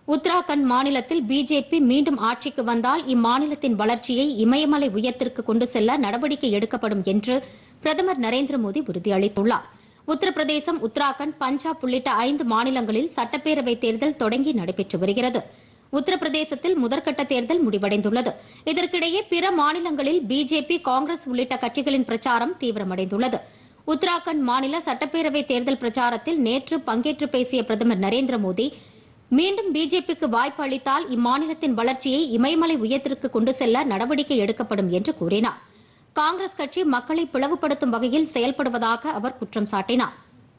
உத்தராகண்ட் மாநிலத்தில் பிஜேபி மீண்டும் ஆட்சிக்கு வந்தால் இம்மாநிலத்தின் வளர்ச்சியை இமயமலை உயரத்திற்கு கொண்டு செல்ல நடவடிக்கை எடுக்கப்படும் என்று பிரதமர் நரேந்திர மோடி உறுதியளித்துள்ளார் உத்தரப்பிரதேசம் உத்தராகண்ட் பஞ்சாப் உள்ளிட்ட ஐந்து மாநிலங்களில் சட்டப்பேரவைத் தேர்தல் தொடங்கி நடைபெற்று வருகிறது உத்தரப்பிரதேசத்தில் முதற்கட்ட தேர்தல் முடிவடைந்துள்ளது இதற்கிடையே பிற மாநிலங்களில் பிஜேபி காங்கிரஸ் உள்ளிட்ட கட்சிகளின் பிரச்சாரம் தீவிரமடைந்துள்ளது உத்தராகண்ட் மாநில சட்டப்பேரவைத் தேர்தல் பிரச்சாரத்தில் நேற்று பங்கேற்று பேசிய பிரதமர் நரேந்திர மோடி மீண்டும் பிஜேபிக்கு வாய்ப்பு அளித்தால் இம்மாநிலத்தின் வளர்ச்சியை இமயமலை உயரத்திற்கு கொண்டு செல்ல நடவடிக்கை எடுக்கப்படும் என்று கூறினார் காங்கிரஸ் கட்சி மக்களை பிளவுபடுத்தும் வகையில் செயல்படுவதாக அவர் குற்றம் சாட்டினார்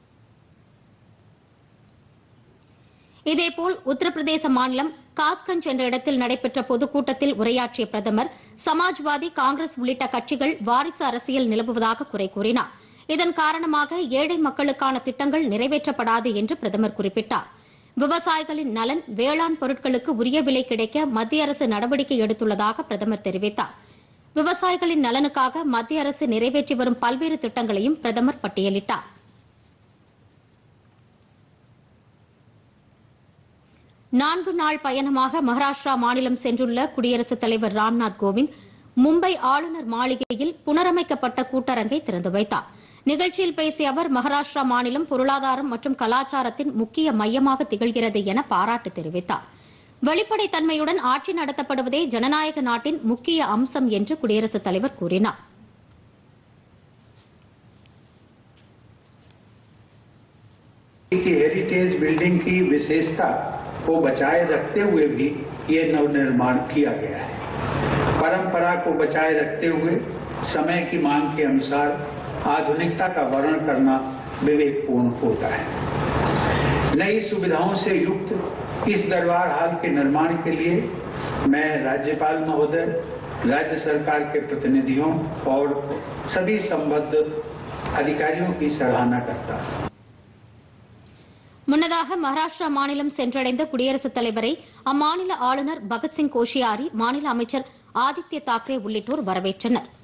இதேபோல் உத்தரப்பிரதேச மாநிலம் காஸ்கஞ்ச் என்ற இடத்தில் நடைபெற்ற பொதுக்கூட்டத்தில் உரையாற்றிய பிரதமர் சமாஜ்வாதி காங்கிரஸ் உள்ளிட்ட கட்சிகள் வாரிசு அரசியல் நிலவுவதாக குறை கூறினார் இதன் காரணமாக ஏழை மக்களுக்கான திட்டங்கள் நிறைவேற்றப்படாது என்று பிரதமர் குறிப்பிட்டார் விவசாயிகளின் நலன் வேளாண் பொருட்களுக்கு உரிய விலை கிடைக்க மத்திய அரசு நடவடிக்கை எடுத்துள்ளதாக பிரதமர் தெரிவித்தார் விவசாயிகளின் நலனுக்காக மத்திய அரசு நிறைவேற்றி வரும் பல்வேறு திட்டங்களையும் பிரதமர் பட்டியலிட்டார் நான்கு நாள் பயணமாக மகாராஷ்டிரா மாநிலம் சென்றுள்ள குடியரசுத் தலைவர் ராம்நாத் கோவிந்த் மும்பை ஆளுநர் மாளிகையில் புனரமைக்கப்பட்ட கூட்டரங்கை திறந்து வைத்தார் நிகழ்ச்சியில் பேசிய அவர் மகாராஷ்டிரா மாநிலம் பொருளாதாரம் மற்றும் கலாச்சாரத்தின் முக்கிய மையமாக திகழ்கிறது என பாராட்டு தெரிவித்தார் வெளிப்படைத்தன்மையுடன் ஆட்சி நடத்தப்படுவதே ஜனநாயக நாட்டின் முக்கிய அம்சம் என்று குடியரசுத் தலைவர் கூறினார் की हेरिटेज बिल्डिंग की विशेषता को बचाए रखते हुए भी ये नवनिर्माण किया गया है परंपरा को बचाए रखते हुए समय की मांग के अनुसार आधुनिकता का वर्णन करना विवेकपूर्ण होता है नई सुविधाओं से युक्त इस दरबार हाल के निर्माण के लिए मैं राज्यपाल महोदय राज्य सरकार के प्रतिनिधियों और सभी संबद्ध अधिकारियों की सराहना करता हूं முன்னதாக மகாராஷ்டிரா மாநிலம் சென்றடைந்த குடியரசுத் தலைவரை அம்மாநில ஆளுநர் பகத்சிங் கோஷியாரி மாநில அமைச்சர் ஆதித்ய தாக்கரே உள்ளிட்டோர் வரவேற்றனர்